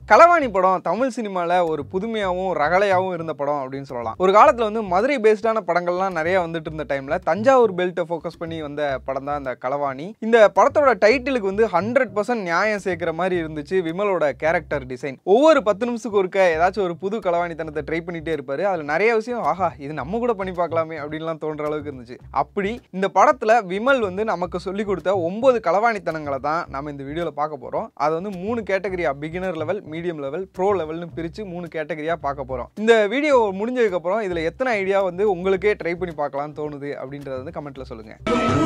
களவாணி படம் தமிழ் சினிமாவில் ஒரு புதுமையாகவும் ரகலையாகவும் இருந்த படம் அப்படின்னு சொல்லலாம் ஒரு காலத்தில் வந்து மதுரை பேஸ்டான படங்கள்லாம் நிறைய வந்துட்டு இருந்த டைமில் தஞ்சாவூர் பெல்ட்டை ஃபோக்கஸ் பண்ணி வந்த படம் தான் இந்த களவாணி இந்த படத்தோட டைட்டிலுக்கு வந்து ஹண்ட்ரட் பர்சன்ட் நியாயம் சேர்க்கிற மாதிரி இருந்துச்சு விமலோட கேரக்டர் டிசைன் ஒவ்வொரு பத்து நிமிஷத்துக்கு ஒருக்க ஏதாச்சும் ஒரு புது களவாணித்தனத்தை ட்ரை பண்ணிட்டே இருப்பாரு அதில் நிறைய விஷயம் ஆஹா இது நம்ம கூட பண்ணி பார்க்கலாமே அப்படின்லாம் தோன்ற அளவுக்கு இருந்துச்சு அப்படி இந்த படத்தில் விமல் வந்து நமக்கு சொல்லி கொடுத்த ஒன்பது களவாணித்தனங்களை தான் நம்ம இந்த வீடியோவில் பார்க்க போகிறோம் அது வந்து மூணு கேட்டகரியா beginner level medium level pro லெவல்னு பிரித்து மூணு கேட்டகரியாக பார்க்க போகிறோம் இந்த வீடியோ முடிஞ்சதுக்கப்புறம் இதில் எத்தனை ஐடியா வந்து உங்களுக்கே ட்ரை பண்ணி பார்க்கலாம்னு தோணுது அப்படின்றத வந்து கமெண்ட்டில் சொல்லுங்கள்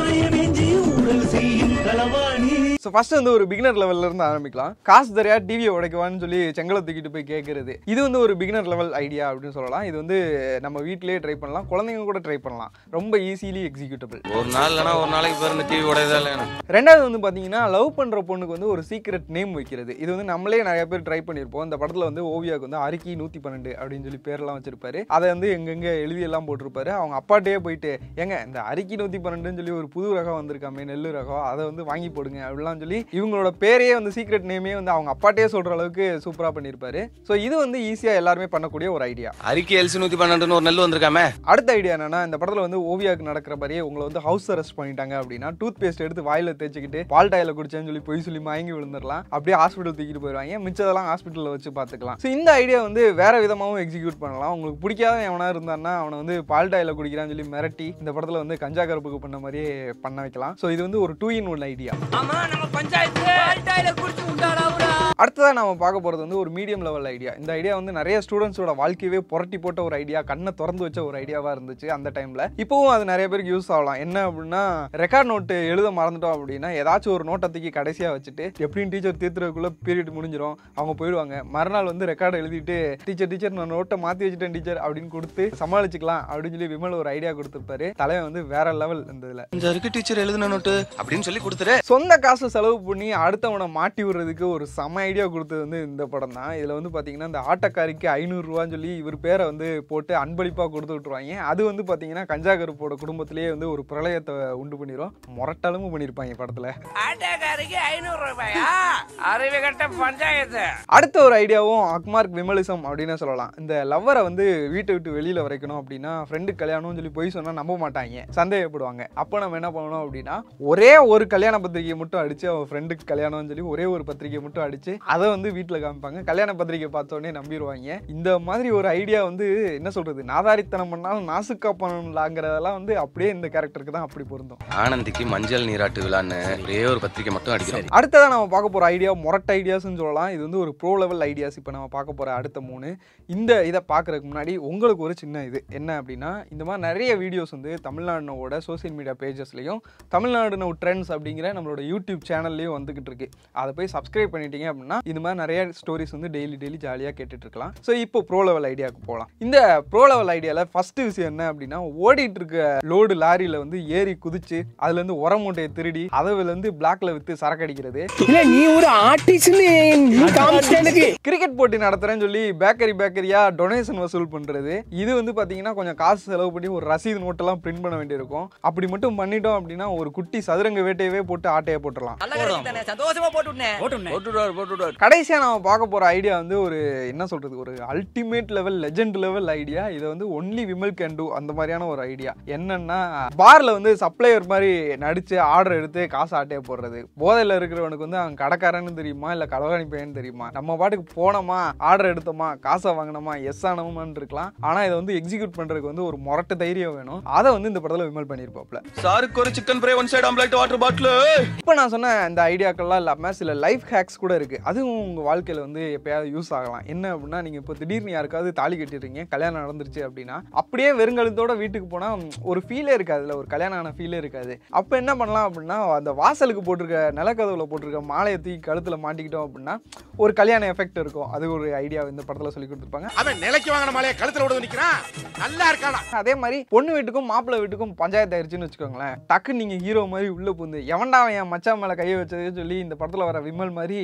ஸோ ஃபர்ஸ்ட் வந்து ஒரு பிகினர் லெவல்ல இருந்து ஆரம்பிக்கலாம் காசு தரையா டிவியை உடைக்குவான்னு சொல்லி செங்கலை தூக்கிட்டு போய் கேட்கறது இது வந்து ஒரு பிகினர் லெவல் ஐடியா அப்படின்னு சொல்லலாம் இது வந்து நம்ம வீட்டிலேயே ட்ரை பண்ணலாம் குழந்தைங்க கூட ட்ரை பண்ணலாம் ரொம்ப ஈஸிலி எக்ஸிக்யூட்டபிள் ஒரு நாள் இல்லைனா ஒரு நாளைக்கு பேர் இந்த டிவி உடையதா இல்லையா ரெண்டாவது வந்து பார்த்தீங்கன்னா லவ் பண்ணுற பொண்ணுக்கு வந்து ஒரு சீக்ரெட் நேம் வைக்கிறது இது வந்து நம்மளே நிறைய பேர் ட்ரை பண்ணியிருப்போம் இந்த படத்தில் வந்து ஓவியாவுக்கு வந்து அரிக்கி நூற்றி பன்னெண்டு அப்படின்னு சொல்லி பேர்லாம் வச்சிருப்பாரு அதை வந்து எங்கெங்கே எழுதி எல்லாம் போட்டிருப்பாரு அவங்க அப்பாட்டே போயிட்டு ஏங்க இந்த அரிக்கி நூற்றி பன்னெண்டுன்னு சொல்லி ஒரு புது ரகம் வந்திருக்காமே நெல்லு ரகம் அதை வந்து வாங்கி போடுங்க அப்படிலாம் சொல்லி இவங்களோட பேரே வந்து சீக்ரெட் நேமே வந்து அவங்க அப்பாட்டே சொல்கிற அளவுக்கு சூப்பராக பண்ணியிருப்பாரு ஸோ இது வந்து ஈஸியாக எல்லாருமே பண்ணக்கூடிய ஒரு ஐடியா அரிக்கை எல்சி நூத்தி பன்னெண்டுன்னு ஒரு நெல் வந்திருக்காமே அடுத்த ஐடியா என்னன்னா இந்த படத்துல வந்து ஓவியாவுக்கு நடக்கிற மாதிரியே உங்களை வந்து ஹவுஸ் அரெஸ்ட் பண்ணிட்டாங்க அப்படின்னா டூத் பேஸ்ட் எடுத்து வாயில தேய்ச்சிக்கிட்டு பால் டாயில குடிச்சேன்னு சொல்லி பொய் சொல்லி மயங்கி விழுந்துடலாம் அப்படியே ஹாஸ்பிட்டல் தூக்கிட்டு போயிடுவாங்க மிச்சதெல்லாம் ஹாஸ்பிட்டலில் வச்சு பார்த்துக்கலாம் ஸோ இந்த ஐடியா வந்து வேற விதமாகவும் எக்ஸிக்யூட் பண்ணலாம் உங்களுக்கு பிடிக்காத எவனா இருந்தான்னா அவனை வந்து பால் டாயில குடிக்கிறான்னு சொல்லி மிரட்டி இந்த படத்துல வந்து கஞ்சா கருப்புக்கு பண்ண மாதிரியே பண்ண வைக்கலாம் ஸோ இது வந்து ஒரு டூ இன் ஒன் ஐடியா ஆமா நம்ம பஞ்சாயத்து பால்டாயில குடிச்சு உண்டாடாவுடா அடுத்ததாக நம்ம பார்க்க போகிறது வந்து ஒரு மீடியம் லெவல் ஐடியா இந்த ஐடியா வந்து நிறைய ஸ்டூடெண்ட்ஸோட வாழ்க்கையவே புரட்டி போட்ட ஒரு ஐடியா கண்ணை திறந்து வச்ச ஒரு ஐடியாவாக இருந்துச்சு அந்த டைமில் இப்போவும் அது நிறைய பேருக்கு யூஸ் ஆகலாம் என்ன அப்படின்னா ரெக்கார்ட் நோட்டு எழுத மறந்துட்டோம் அப்படின்னா ஏதாச்சும் ஒரு நோட்டை தூக்கி கடைசியாக வச்சுட்டு எப்படியும் டீச்சர் தீர்த்துறதுக்குள்ள பீரியட் முடிஞ்சிடும் அவங்க போயிடுவாங்க மறுநாள் வந்து ரெக்கார்டு எழுதிட்டு டீச்சர் டீச்சர் நான் நோட்டை மாற்றி வச்சுட்டேன் டீச்சர் அப்படின்னு கொடுத்து சமாளிச்சுக்கலாம் அப்படின்னு சொல்லி விமல் ஒரு ஐடியா கொடுத்துருப்பாரு தலைவன் வந்து வேற லெவல் இந்த இதில் இந்த இருக்கு டீச்சர் எழுதுன நோட்டு அப்படின்னு சொல்லி கொடுத்துரு சொந்த காசு செலவு பண்ணி அடுத்தவனை மாட்டி விடுறதுக்கு ஒரு செம ஐடியா கொடுத்தது வந்து இந்த படம் தான் இதில் வந்து பார்த்தீங்கன்னா இந்த ஆட்டக்காரிக்கு ஐநூறுரூவான்னு சொல்லி இவர் பேரை வந்து போட்டு அன்பளிப்பாக கொடுத்து விட்ருவாங்க அது வந்து பார்த்தீங்கன்னா கஞ்சா கருப்போட குடும்பத்திலேயே வந்து ஒரு பிரளயத்தை உண்டு பண்ணிடும் முரட்டாலும் பண்ணியிருப்பாங்க படத்தில் ஆட்டோக்காரருக்கு ஐநூறு ரூபாயா அறிவு கட்ட பஞ்சாயத்து அடுத்த ஒரு ஐடியாவும் அக்மார்க் விமலிசம் அப்படின்னு சொல்லலாம் இந்த லவ்வரை வந்து வீட்டை விட்டு வெளியில் வரைக்கணும் அப்படின்னா ஃப்ரெண்டு கல்யாணம்னு சொல்லி போய் சொன்னால் நம்ப மாட்டாங்க சந்தேகப்படுவாங்க அப்போ நம்ம என்ன பண்ணணும் அப்படின்னா ஒரே ஒரு கல்யாண பத்திரிகையை மட்டும் அடித்து அவன் ஃப்ரெண்டுக்கு கல்யாணம்னு சொல்லி ஒரே ஒரு பத்திரிகையை மட்டும் அடித்து அதை வந்து வீட்டில் காமிப்பாங்க கல்யாண பத்திரிகை பார்த்தோன்னே நம்பிடுவாங்க இந்த மாதிரி ஒரு ஐடியா வந்து என்ன சொல்கிறது நாதாரித்தனம் பண்ணாலும் நாசுக்கா பண்ணலாங்கிறதெல்லாம் வந்து அப்படியே இந்த கேரக்டருக்கு தான் அப்படி பொருந்தும் ஆனந்திக்கு மஞ்சள் நீராட்டு விழான்னு ஒரே ஒரு பத்திரிக்கை மட்டும் அடிக்கிறோம் அடுத்ததான் நம்ம பார்க்க போகிற ஐடியா மொரட்ட ஐடியாஸ்னு சொல்லலாம் இது வந்து ஒரு ப்ரோ லெவல் ஐடியாஸ் இப்போ நம்ம பார்க்க போகிற அடுத்த மூணு இந்த இதை பார்க்குறதுக்கு முன்னாடி உங்களுக்கு ஒரு சின்ன இது என்ன அப்படின்னா இந்த மாதிரி நிறைய வீடியோஸ் வந்து தமிழ்நாடுனோட சோஷியல் மீடியா பேஜஸ்லையும் தமிழ்நாடு நோ ட்ரெண்ட்ஸ் அப்படிங்கிற நம்மளோட யூடியூப் சேனல்லையும் வந்துகிட்டு இருக்கு அதை போய் சப்ஸ்கிரைப் பண்ணிட்டீங்க அப்படின்னா இந்த மாதிரி நிறைய ஸ்டோரிஸ் வந்து டெய்லி டெய்லி ஜாலியாக கேட்டுட்டு இருக்கலாம் ஸோ இப்போ ப்ரோ லெவல் ஐடியாவுக்கு போகலாம் இந்த ப்ரோ லெவல் ஐடியாவில் ஃபர்ஸ்ட் விஷயம் என்ன அப்படின்னா ஓடிட்டு இருக்க லோடு லாரியில் வந்து ஏறி குதிச்சு அதுலேருந்து உர மூட்டையை திருடி அதில் வந்து பிளாக்ல விற்று சரக்கு அடிக்கிறது இல்ல நீ ஒரு ஆர்டிஸ்ட்னு நீ காமிச்சிட்ட எனக்கு கிரிக்கெட் போட்டி நடத்துறேன்னு சொல்லி பேக்கரி பேக்கரியா டொனேஷன் வசூல் பண்றது இது வந்து பாத்தீங்கன்னா கொஞ்சம் காசு செலவு பண்ணி ஒரு ரசீது நோட்டெல்லாம் பிரிண்ட் பண்ண வேண்டியிருக்கும் அப்படி மட்டும் பண்ணிட்டோம் அப்படின்னா ஒரு குட்டி சதுரங்க வேட்டையவே போட்டு ஆட்டையை போட்டுடலாம் நல்ல கிடைக்கு தானே சந்தோஷமா போட்டு விட்டேன் போட்டுடுவார் போட்டுடுவார் கடைசியா நாம பார்க்க போற ஐடியா வந்து ஒரு என்ன சொல்றது ஒரு ultimate level legend level idea இதை வந்து ஒன்லி விமல் கேன் டூ அந்த மாதிரியான ஒரு ஐடியா என்னன்னா பார்ல வந்து சப்ளையர் மாதிரி நடிச்சு ஆர்டர் எடுத்து காசு ஆட்டையை போடுறது போதையில இருக்கிறவனுக்கு வந்து அவன் கடைக்காரன்னு தெரியுமா இல்ல களவாணி பையன் தெரியுமா நம்ம பாட்டுக்கு போனோமா ஆர்டர் எடுத்தோமா காசை வாங்கினோமா எஸ் ஆனோமான்னு இருக்கலாம் ஆனா இதை வந்து எக்ஸிக்யூட் பண்றதுக்கு வந்து ஒரு முரட்டு தைரியம் வேணும் அதை வந்து இந்த படத்துல விமல் பண்ணியிருப்பாப்ல சாருக்கு ஒரு chicken fry one side omelette water bottle இப்போ நான் சொன்ன இந்த ஐடியாக்கள்லாம் இல்லாமல் சில லைஃப் ஹேக்ஸ் கூட இருக்குது அதுவும் உங்கள் வாழ்க்கையில் வந்து எப்பயாவது யூஸ் ஆகலாம் என்ன அப்படின்னா நீங்கள் இப்போ திடீர்னு யாருக்காவது தாலி கட்டிடுறீங்க கல்யாணம் நடந்துருச்சு அப்படின்னா அப்படியே வெறுங்கழுத்தோட வீட்டுக்கு போனால் ஒரு ஃபீலே இருக்காது இல்லை ஒரு கல்யாணம் ஆன ஃபீலே இருக்காது அப்போ என்ன பண்ணலாம் அப்படின்னா அந்த வாசலுக்கு போட்டிருக்க நிலக்கதவுல போட்டிருக்க மாலையை தூக்கி கழுத்தில் மாட்டிக்கிட்டோம் அப்படின்னா ஒரு கல்யாண எஃபெக்ட் இருக்கும் அது ஒரு ஐடியா இந்த படத்தில் சொல்லி கொடுத்துருப்பாங்க அவன் நிலைக்கு வாங்கின மலையை கழுத்துல விட நிக்கிறான் நல்லா இருக்கானா அதே மாதிரி பொண்ணு வீட்டுக்கும் மாப்பிள்ளை வீட்டுக்கும் பஞ்சாயத்து ஆயிடுச்சுன்னு வச்சுக்கோங்களேன் டக்கு நீங்க ஹீரோ மாதிரி உள்ள புந்து எவன்டா அவன் என் மச்சான் மேல கையை வச்சதுன்னு சொல்லி இந்த படத்துல வர விமல் மாதிரி பொண்ணோட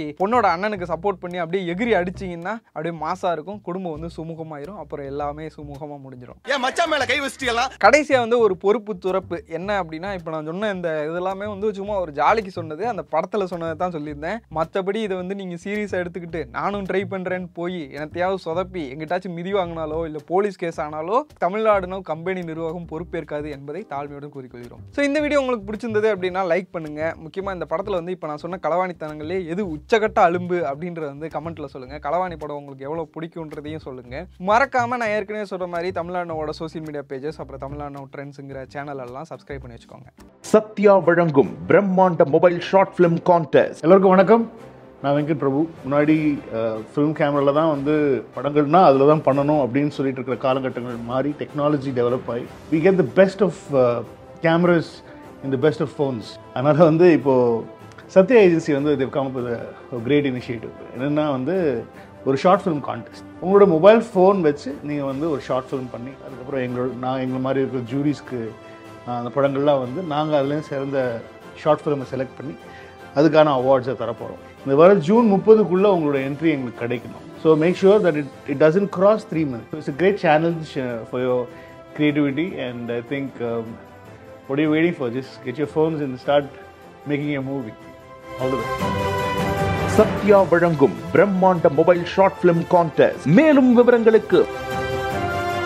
தன்னோட அண்ணனுக்கு சப்போர்ட் பண்ணி அப்படியே எகிரி அடிச்சிங்கன்னா அப்படியே மாசா இருக்கும் குடும்பம் வந்து சுமூகமாயிரும் அப்புறம் எல்லாமே சுமூகமாக முடிஞ்சிடும் ஏன் மச்சான் மேல கை வச்சிட்டீங்களா கடைசியாக வந்து ஒரு பொறுப்பு துறப்பு என்ன அப்படின்னா இப்போ நான் சொன்ன இந்த இதெல்லாமே வந்து சும்மா ஒரு ஜாலிக்கு சொன்னது அந்த படத்தில் சொன்னதை தான் சொல்லியிருந்தேன் மற்றபடி இதை வந்து நீங்கள் சீரியஸாக எடுத்துக்கிட்டு நானும் ட்ரை பண்ணுறேன்னு போய் எனத்தையாவது சொதப்பி எங்கிட்டாச்சும் மிதி வாங்கினாலோ இல்லை போலீஸ் கேஸ் ஆனாலோ தமிழ்நாடுனோ கம்பெனி நிர்வாகம் பொறுப்பேற்காது என்பதை தாழ்மையுடன் கூறிக்கொள்கிறோம் ஸோ இந்த வீடியோ உங்களுக்கு பிடிச்சிருந்தது அப்படின்னா லைக் பண்ணுங்க முக்கியமாக இந்த படத்தில் வந்து இப்போ நான் சொன்ன களவாணித்தனங்களே எது உச்சகட்ட அலும்பு அப்படின்றத வந்து கமெண்ட்ல சொல்லுங்க களவாணி படம் உங்களுக்கு எவ்வளோ பிடிக்குன்றதையும் சொல்லுங்க மறக்காம நான் ஏற்கனவே சொல்ற மாதிரி தமிழ்நாடோட சோசியல் மீடியா பேஜஸ் அப்புறம் தமிழ்நாடு ட்ரெண்ட்ஸுங்கிற சேனல் எல்லாம் சப்ஸ்கிரைப் பண்ணி வச்சுக்கோங்க சத்யா வழங்கும் பிரம்மாண்ட மொபைல் ஷார்ட் ஃபிலிம் கான்டெஸ்ட் எல்லாருக்கும் வணக்கம் நான் வெங்கட் பிரபு முன்னாடி ஃபிலிம் கேமராவில் தான் வந்து படங்கள்னா அதில் தான் பண்ணணும் அப்படின்னு சொல்லிட்டு இருக்கிற காலகட்டங்கள் மாறி டெக்னாலஜி டெவலப் ஆகி we get the best of cameras in the best of phones அதனால் வந்து இப்போது சத்யா ஏஜென்சி வந்து இது கம் கிரேட் இனிஷியேட்டிவ் என்னென்னா வந்து ஒரு ஷார்ட் ஃபிலிம் கான்டெஸ்ட் உங்களோட மொபைல் ஃபோன் வச்சு நீங்கள் வந்து ஒரு ஷார்ட் ஃபிலிம் பண்ணி அதுக்கப்புறம் எங்களோட நான் எங்களை மாதிரி இருக்கிற ஜூரிஸ்க்கு அந்த படங்கள்லாம் வந்து நாங்கள் அதுலேயும் சிறந்த ஷார்ட் ஃபிலிமை செலக்ட் பண்ணி அதுக்கான அவார்ட்ஸை தரப்போகிறோம் இந்த வர ஜூன் முப்பதுக்குள்ளே உங்களோட என்ட்ரி எங்களுக்கு கிடைக்கணும் so make sure that it it doesn't cross three months it's a great challenge for your creativity and I think um, what are you waiting for? Just get your phones and start making a movie. All the best. Sathya வழங்கும் பிரம்மாண்ட mobile short film contest மேலும் விவரங்களுக்கு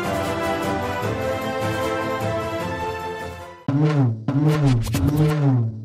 Mm-hmm.